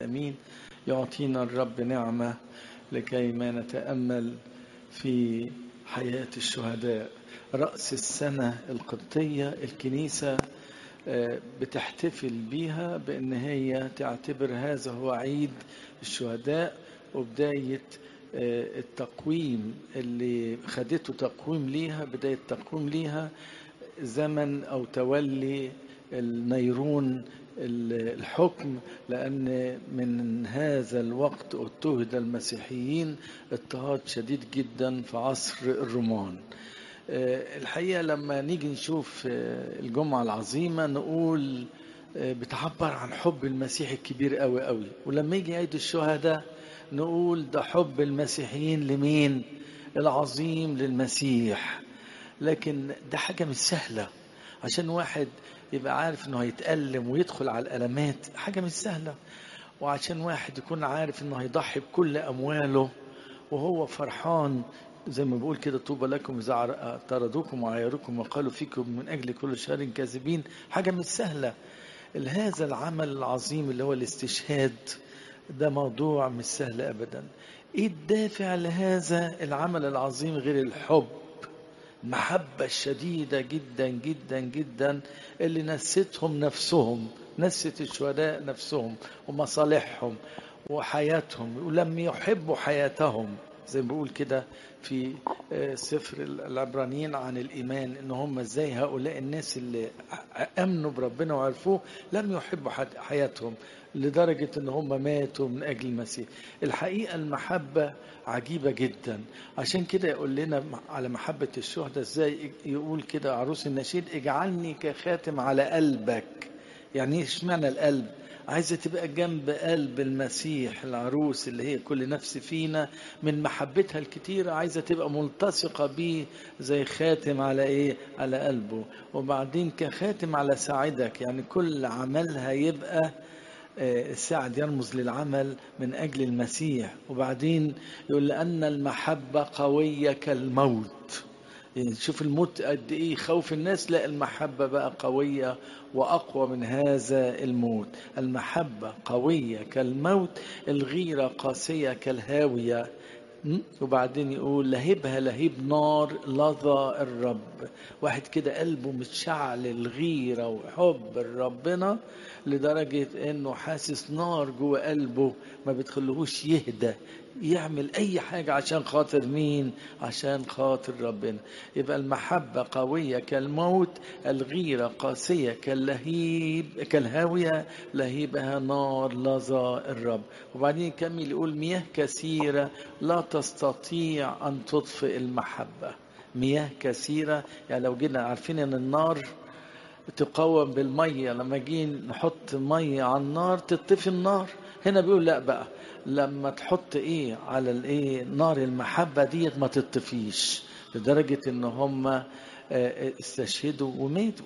امين يعطينا الرب نعمه لكي ما نتامل في حياه الشهداء راس السنه القبطيه الكنيسه بتحتفل بيها بان هي تعتبر هذا هو عيد الشهداء وبدايه التقويم اللي خدته تقويم ليها بدايه تقويم ليها زمن او تولي النيرون الحكم لأن من هذا الوقت اضطهد المسيحيين اضطهاد شديد جدا في عصر الرومان الحقيقة لما نيجي نشوف الجمعة العظيمة نقول بتعبر عن حب المسيح الكبير قوي قوي ولما يجي عيد الشهداء نقول ده حب المسيحيين لمين العظيم للمسيح لكن ده حاجة مش سهلة عشان واحد يبقى عارف انه هيتألم ويدخل على الألمات حاجة مش سهلة وعشان واحد يكون عارف انه هيضحي بكل أمواله وهو فرحان زي ما بقول كده طوبى لكم إذا طردوكم وعايروكم وقالوا فيكم من أجل كل شهر كاذبين حاجة مش سهلة هذا العمل العظيم اللي هو الاستشهاد ده موضوع مش سهل أبدا إيه الدافع لهذا العمل العظيم غير الحب المحبة الشديدة جدا جدا جدا اللي نستهم نفسهم نست الشهداء نفسهم ومصالحهم وحياتهم ولم يحبوا حياتهم زي ما بيقول كده في سفر العبرانيين عن الإيمان إن هم إزاي هؤلاء الناس اللي أمنوا بربنا وعرفوه لم يحبوا حياتهم لدرجة إن هم ماتوا من أجل المسيح الحقيقة المحبة عجيبة جدا عشان كده يقول لنا على محبة الشهداء إزاي يقول كده عروس النشيد اجعلني كخاتم على قلبك يعني ايش معنى القلب عايزة تبقى جنب قلب المسيح العروس اللي هي كل نفس فينا من محبتها الكتيرة عايزة تبقى ملتصقة بيه زي خاتم على ايه على قلبه وبعدين كخاتم على ساعدك يعني كل عملها يبقى الساعد يرمز للعمل من أجل المسيح وبعدين يقول لأن المحبة قوية كالموت يعني شوف الموت قد ايه خوف الناس لا المحبة بقى قوية وأقوى من هذا الموت المحبة قوية كالموت الغيرة قاسية كالهاوية وبعدين يقول لهبها لهيب نار لظى الرب واحد كده قلبه متشعل الغيرة وحب ربنا لدرجة انه حاسس نار جوه قلبه ما بتخليهوش يهدى يعمل اي حاجة عشان خاطر مين عشان خاطر ربنا يبقى المحبة قوية كالموت الغيرة قاسية كاللهيب كالهاوية لهيبها نار لظى الرب وبعدين يكمل يقول مياه كثيرة لا تستطيع ان تطفئ المحبة مياه كثيرة يعني لو جينا عارفين ان النار تقوم بالمية لما جي نحط مية على النار تطفي النار هنا بيقول لا بقى لما تحط ايه على الايه نار المحبة ديت ما تطفيش لدرجة ان هم استشهدوا وماتوا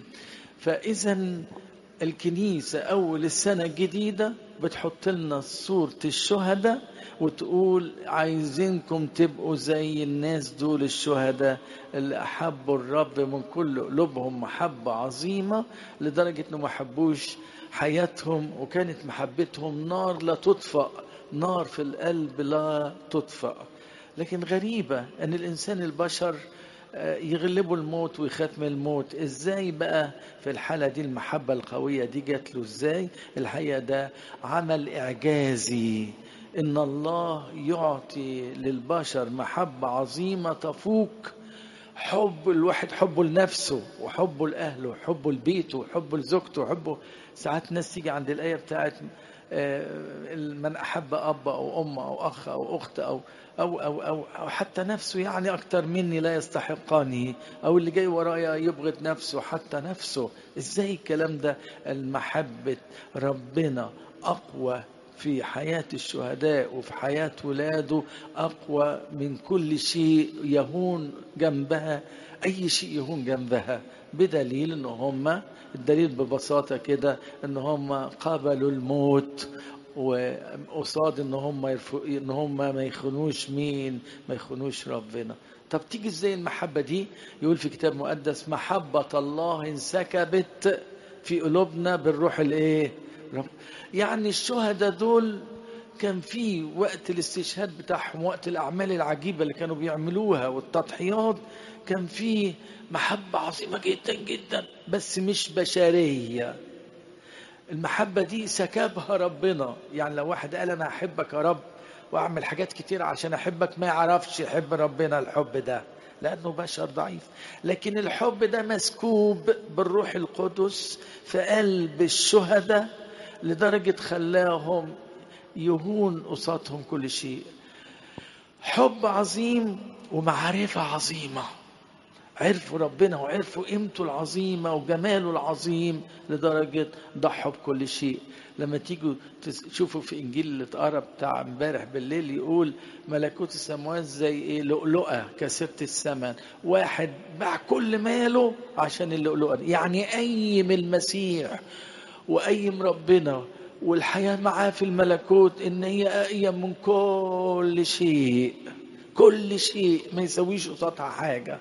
فاذا الكنيسة اول السنة الجديدة بتحط لنا صورة الشهداء وتقول عايزينكم تبقوا زي الناس دول الشهداء اللي أحبوا الرب من كل قلوبهم محبة عظيمة لدرجة إنه ما حبوش حياتهم وكانت محبتهم نار لا تطفأ نار في القلب لا تطفأ لكن غريبة أن الإنسان البشر يغلبوا الموت ويخاف من الموت ازاي بقى في الحالة دي المحبة القوية دي جات له ازاي الحقيقة ده عمل اعجازي ان الله يعطي للبشر محبة عظيمة تفوق حب الواحد حبه لنفسه وحبه لأهله وحبه لبيته وحبه لزوجته وحبه ساعات ناس تيجي عند الآية بتاعت من أحب أب أو أم أو أخ أو أخت أو أو أو أو, أو حتى نفسه يعني أكتر مني لا يستحقني أو اللي جاي ورايا يبغض نفسه حتى نفسه إزاي الكلام ده المحبة ربنا أقوى في حياة الشهداء وفي حياة ولاده أقوى من كل شيء يهون جنبها أي شيء يهون جنبها بدليل ان هم الدليل ببساطه كده ان هم قابلوا الموت وقصاد ان هم يرفو ان هم ما يخونوش مين ما يخونوش ربنا طب تيجي ازاي المحبه دي يقول في كتاب مقدس محبه الله انسكبت في قلوبنا بالروح الايه رب يعني الشهداء دول كان في وقت الاستشهاد بتاعهم وقت الأعمال العجيبة اللي كانوا بيعملوها والتضحيات كان في محبة عظيمة جدا جدا بس مش بشرية المحبة دي سكبها ربنا يعني لو واحد قال أنا أحبك يا رب وأعمل حاجات كتير عشان أحبك ما يعرفش يحب ربنا الحب ده لأنه بشر ضعيف لكن الحب ده مسكوب بالروح القدس في قلب الشهداء لدرجة خلاهم يهون قصادهم كل شيء حب عظيم ومعرفة عظيمة عرفوا ربنا وعرفوا قيمته العظيمة وجماله العظيم لدرجة ضحوا بكل شيء لما تيجوا تشوفوا في انجيل اللي اتقرا بتاع امبارح بالليل يقول ملكوت السماوات زي ايه لؤلؤه كثيره الثمن واحد باع كل ماله عشان اللؤلؤه دي يعني قيم المسيح وقيم ربنا والحياه معاه في الملكوت ان هي اقيم من كل شيء كل شيء ما يسويش قصادها حاجه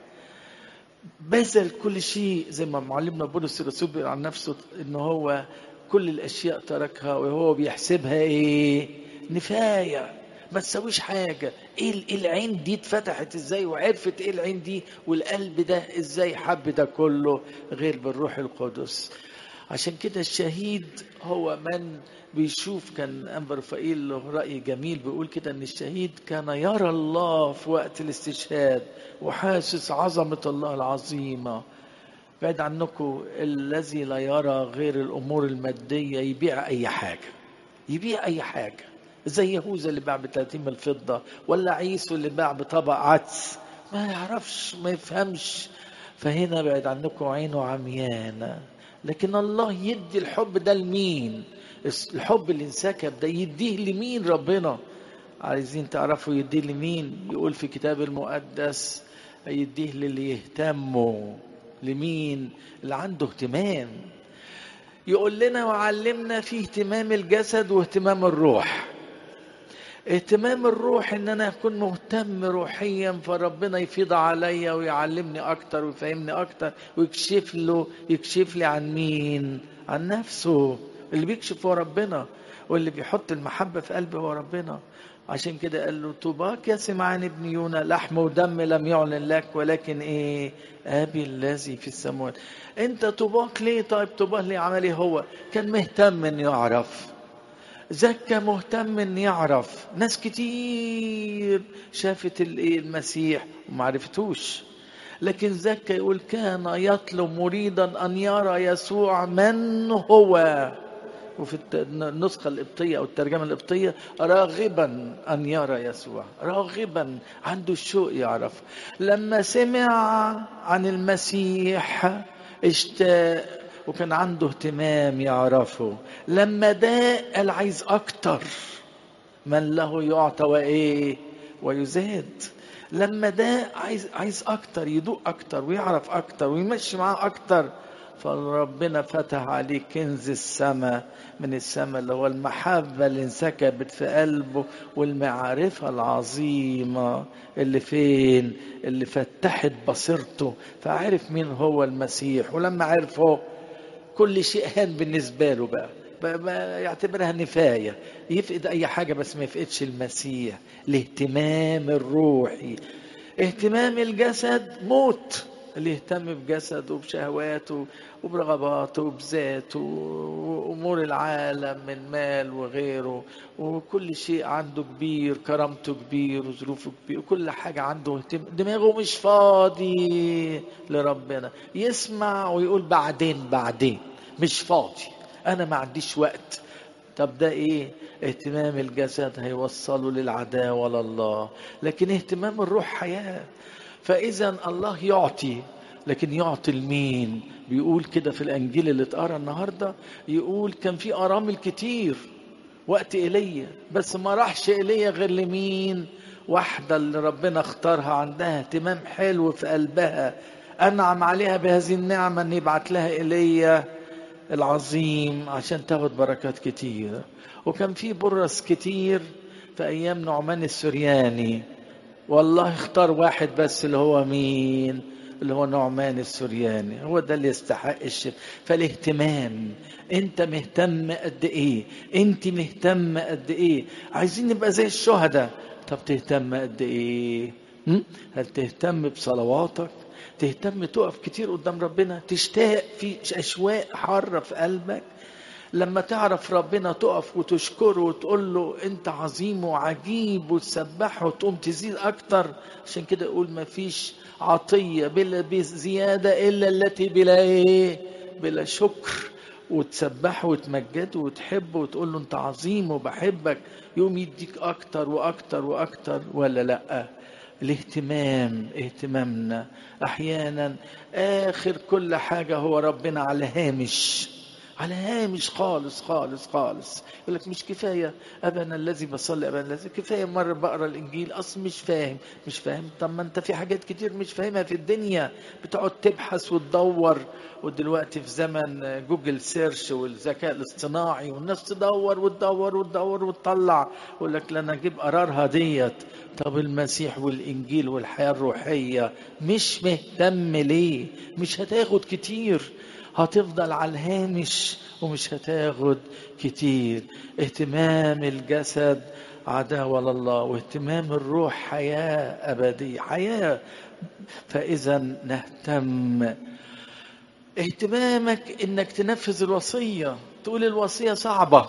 بذل كل شيء زي ما معلمنا بولس الرسول بيقول عن نفسه ان هو كل الاشياء تركها وهو بيحسبها ايه نفايه ما تسويش حاجة ايه العين دي اتفتحت ازاي وعرفت ايه العين دي والقلب ده ازاي حب ده كله غير بالروح القدس عشان كده الشهيد هو من بيشوف كان أنبا رفائيل له رأي جميل بيقول كده أن الشهيد كان يرى الله في وقت الاستشهاد وحاسس عظمة الله العظيمة بعد عنكم الذي لا يرى غير الأمور المادية يبيع أي حاجة يبيع أي حاجة زي يهوذا اللي باع ب 30 من الفضة ولا عيسو اللي باع بطبق عدس ما يعرفش ما يفهمش فهنا بعد عنكم عينه عميانة لكن الله يدي الحب ده لمين الحب اللي انسكب ده يديه لمين ربنا عايزين تعرفوا يديه لمين يقول في كتاب المقدس يديه للي يهتموا لمين اللي عنده اهتمام يقول لنا وعلمنا في اهتمام الجسد واهتمام الروح اهتمام الروح ان انا اكون مهتم روحيا فربنا يفيض عليا ويعلمني اكتر ويفهمني اكتر ويكشف له يكشف لي عن مين عن نفسه اللي بيكشف هو ربنا واللي بيحط المحبة في قلبه هو ربنا عشان كده قال له طوباك يا سمعان ابن يونا لحم ودم لم يعلن لك ولكن ايه ابي الذي في السماوات انت طوباك ليه طيب طوباك ليه عمل ايه هو كان مهتم انه يعرف زكى مهتم ان يعرف ناس كتير شافت الايه المسيح وما عرفتوش لكن زكى يقول كان يطلب مريدا ان يرى يسوع من هو وفي النسخة القبطية أو الترجمة القبطية راغبا أن يرى يسوع راغبا عنده الشوق يعرف لما سمع عن المسيح اشتاق وكان عنده اهتمام يعرفه لما ده قال عايز أكتر من له يعطى وإيه ويزاد لما ده عايز عايز أكتر يدوق أكتر ويعرف أكتر ويمشي معاه أكتر فربنا فتح عليه كنز السماء من السماء اللي هو المحبة اللي انسكبت في قلبه والمعرفة العظيمة اللي فين اللي فتحت بصيرته فعرف مين هو المسيح ولما عرفه كل شيء هان بالنسبة له بقى بقى يعتبرها نفاية يفقد أي حاجة بس ما يفقدش المسيح الاهتمام الروحي اهتمام الجسد موت اللي يهتم بجسده وبشهواته وبرغباته وبذاته وامور العالم من مال وغيره وكل شيء عنده كبير كرامته كبير وظروفه كبير وكل حاجه عنده اهتم دماغه مش فاضي لربنا يسمع ويقول بعدين بعدين مش فاضي انا ما عنديش وقت طب ده ايه اهتمام الجسد هيوصله للعداوه لله لكن اهتمام الروح حياه فاذا الله يعطي لكن يعطي لمين بيقول كده في الانجيل اللي اتقرا النهارده يقول كان في ارامل كتير وقت ايليا بس ما راحش ايليا غير لمين واحده اللي ربنا اختارها عندها اهتمام حلو في قلبها انعم عليها بهذه النعمه ان يبعت لها ايليا العظيم عشان تاخد بركات كتير وكان في برص كتير في ايام نعمان السرياني والله اختار واحد بس اللي هو مين اللي هو نعمان السورياني هو ده اللي يستحق الشفاء فالاهتمام انت مهتم قد ايه انت مهتم قد ايه عايزين نبقى زي الشهداء طب تهتم قد ايه م? هل تهتم بصلواتك تهتم تقف كتير قدام ربنا تشتاق في اشواق حاره في قلبك لما تعرف ربنا تقف وتشكره وتقول له انت عظيم وعجيب وتسبحه وتقوم تزيد اكتر عشان كده يقول ما فيش عطيه بلا بزياده الا التي بلا ايه بلا شكر وتسبحه وتمجده وتحبه وتقول له انت عظيم وبحبك يقوم يديك اكتر واكتر واكتر ولا لا الاهتمام اهتمامنا احيانا اخر كل حاجه هو ربنا على هامش على هامش خالص خالص خالص يقول لك مش كفايه ابانا الذي بصلي ابانا الذي كفايه مره بقرا الانجيل اصل مش فاهم مش فاهم طب ما انت في حاجات كتير مش فاهمها في الدنيا بتقعد تبحث وتدور ودلوقتي في زمن جوجل سيرش والذكاء الاصطناعي والناس تدور وتدور وتدور وتطلع يقول لك لا انا اجيب قرارها ديت طب المسيح والانجيل والحياه الروحيه مش مهتم ليه مش هتاخد كتير هتفضل على الهامش ومش هتاخد كتير اهتمام الجسد عداوة لله واهتمام الروح حياة أبدية حياة فإذا نهتم اهتمامك انك تنفذ الوصية تقول الوصية صعبة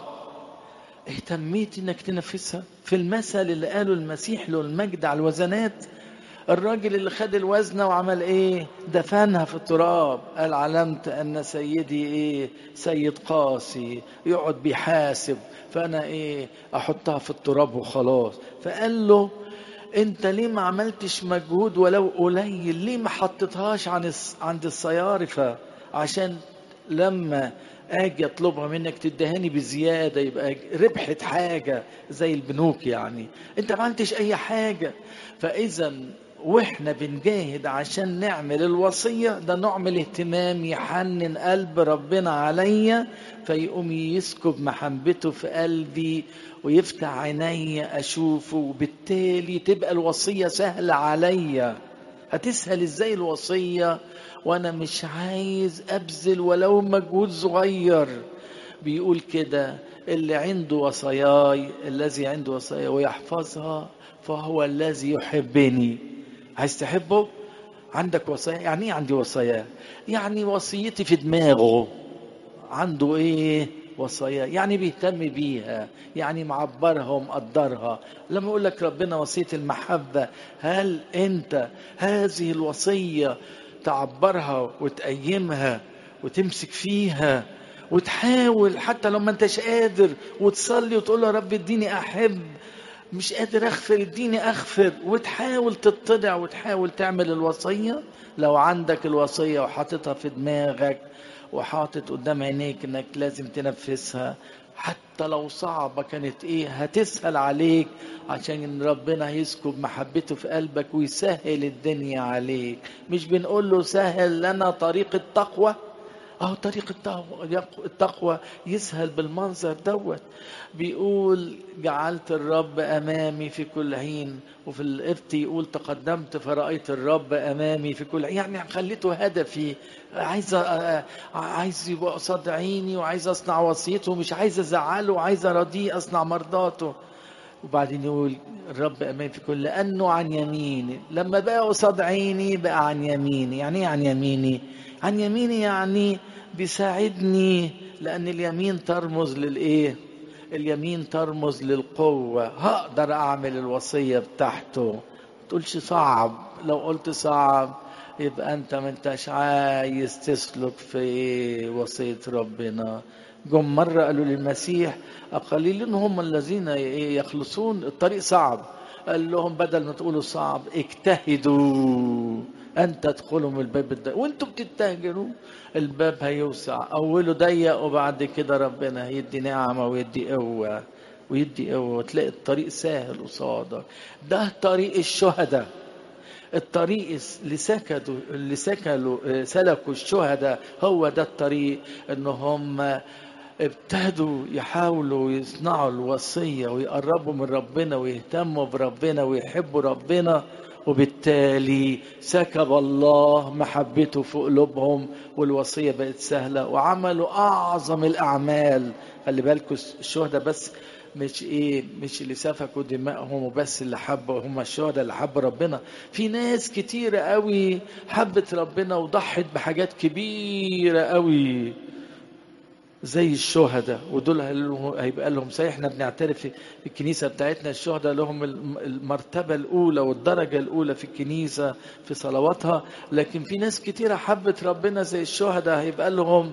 اهتميت انك تنفذها في المثل اللي قاله المسيح له المجد على الوزنات الراجل اللي خد الوزنة وعمل ايه دفنها في التراب قال علمت ان سيدي ايه سيد قاسي يقعد بيحاسب فانا ايه احطها في التراب وخلاص فقال له انت ليه ما عملتش مجهود ولو قليل ليه ما حطيتهاش عن عند الصيارفة عشان لما اجي اطلبها منك تدهاني بزياده يبقى ربحت حاجه زي البنوك يعني انت ما عملتش اي حاجه فاذا واحنا بنجاهد عشان نعمل الوصية ده نوع من الاهتمام يحنن قلب ربنا عليا فيقوم يسكب محبته في قلبي ويفتح عيني اشوفه وبالتالي تبقى الوصية سهلة عليا هتسهل ازاي الوصية وانا مش عايز ابذل ولو مجهود صغير بيقول كده اللي عنده وصاياي الذي عنده وصايا ويحفظها فهو الذي يحبني عايز تحبه عندك وصايا يعني ايه عندي وصايا يعني وصيتي في دماغه عنده ايه وصايا يعني بيهتم بيها يعني معبرها ومقدرها لما اقول لك ربنا وصيه المحبه هل انت هذه الوصيه تعبرها وتقيمها وتمسك فيها وتحاول حتى لو ما انتش قادر وتصلي وتقول يا رب اديني احب مش قادر اغفر اديني اغفر وتحاول تتضع وتحاول تعمل الوصيه لو عندك الوصيه وحاططها في دماغك وحاطط قدام عينيك انك لازم تنفذها حتى لو صعبة كانت ايه هتسهل عليك عشان ربنا يسكب محبته في قلبك ويسهل الدنيا عليك مش بنقول له سهل لنا طريق التقوى اهو طريق التقوى يسهل بالمنظر دوت بيقول جعلت الرب امامي في كل حين وفي القبط يقول تقدمت فرأيت الرب امامي في كل يعني خليته هدفي عايز عايز يبقى قصاد عيني وعايز اصنع وصيته مش عايز ازعله وعايز ارضيه اصنع مرضاته وبعدين يقول الرب امامي في كل لانه عن يميني لما بقى قصاد عيني بقى عن يميني يعني ايه عن يميني عن يميني يعني بيساعدني لان اليمين ترمز للايه اليمين ترمز للقوة هقدر أعمل الوصية بتاعته تقولش صعب لو قلت صعب يبقى أنت ما أنتش عايز تسلك في وصية ربنا جم مرة قالوا للمسيح أقليل هم الذين يخلصون الطريق صعب قال لهم بدل ما تقولوا صعب اجتهدوا أن تدخلوا من الباب الضيق وانتوا بتتهجروا الباب هيوسع أوله ضيق وبعد كده ربنا هيدي نعمة ويدي قوة ويدي قوة وتلاقي الطريق سهل قصادك ده طريق الشهداء الطريق اللي سكتوا اللي سكلوا سلكوا الشهداء هو ده الطريق ان هم ابتدوا يحاولوا يصنعوا الوصية ويقربوا من ربنا ويهتموا بربنا ويحبوا ربنا وبالتالي سكب الله محبته في قلوبهم والوصية بقت سهلة وعملوا أعظم الأعمال خلي بالكم الشهداء بس مش ايه مش اللي سفكوا دمائهم وبس اللي حبوا هم الشهداء اللي حبوا ربنا في ناس كتيرة قوي حبت ربنا وضحت بحاجات كبيرة قوي زي الشهداء ودول هيبقى لهم صحيح احنا بنعترف في الكنيسه بتاعتنا الشهداء لهم المرتبه الاولى والدرجه الاولى في الكنيسه في صلواتها لكن في ناس كتيره حبت ربنا زي الشهداء هيبقى لهم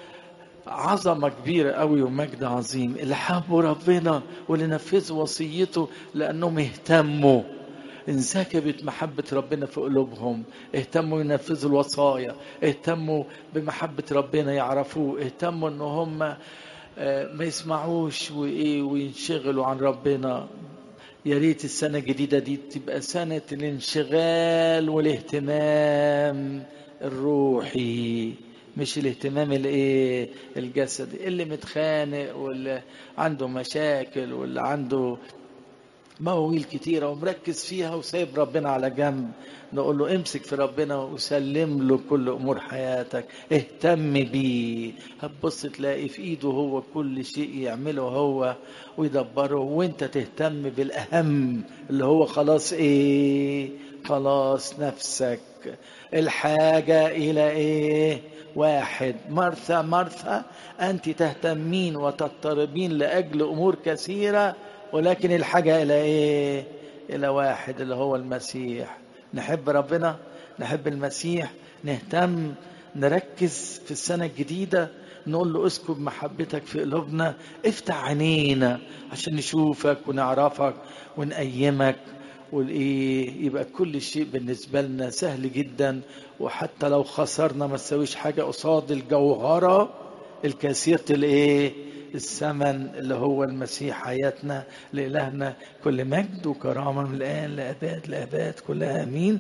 عظمة كبيرة قوي ومجد عظيم اللي حبوا ربنا واللي نفذوا وصيته لأنهم اهتموا انسكبت محبة ربنا في قلوبهم اهتموا ينفذوا الوصايا اهتموا بمحبة ربنا يعرفوه اهتموا ان هم ما يسمعوش وايه وينشغلوا عن ربنا يا ريت السنة الجديدة دي تبقى سنة الانشغال والاهتمام الروحي مش الاهتمام الايه الجسدي اللي متخانق واللي عنده مشاكل واللي عنده مواويل كتيرة ومركز فيها وسايب ربنا على جنب نقول له امسك في ربنا وسلم له كل امور حياتك اهتم بيه هتبص تلاقي في ايده هو كل شيء يعمله هو ويدبره وانت تهتم بالاهم اللي هو خلاص ايه خلاص نفسك الحاجة الى ايه واحد مرثى مرثى انت تهتمين وتضطربين لاجل امور كثيره ولكن الحاجة إلى إيه؟ إلى واحد اللي هو المسيح نحب ربنا نحب المسيح نهتم نركز في السنة الجديدة نقول له اسكب محبتك في قلوبنا افتح عينينا عشان نشوفك ونعرفك ونقيمك والايه يبقى كل شيء بالنسبه لنا سهل جدا وحتى لو خسرنا ما تسويش حاجه قصاد الجوهره الكثيره الايه الثمن اللي هو المسيح حياتنا لإلهنا كل مجد وكرامة من الآن لأباد لأباد كلها أمين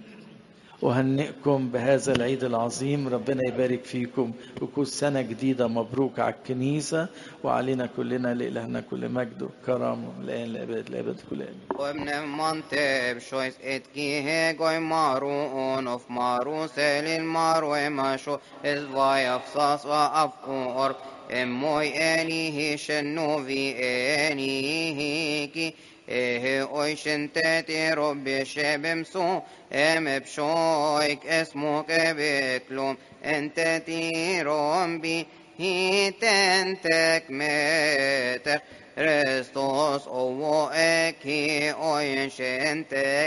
وهنئكم بهذا العيد العظيم ربنا يبارك فيكم وكل سنة جديدة مبروك على الكنيسة وعلينا كلنا لإلهنا كل مجد وكرامة من الآن لأباد لأباد كل آمين وابن منتب شويس اتكيه جوي مارون اوف مارو سيل المارو ماشو از واي افصاص وافقور اموي انيه شنو في انيه كي ايه اوي شنتاتي ربي شبمسو ام بشويك اسمك بكلوم انت تيروم بي هي تنتك متر رستوس او اكي اوي شنتك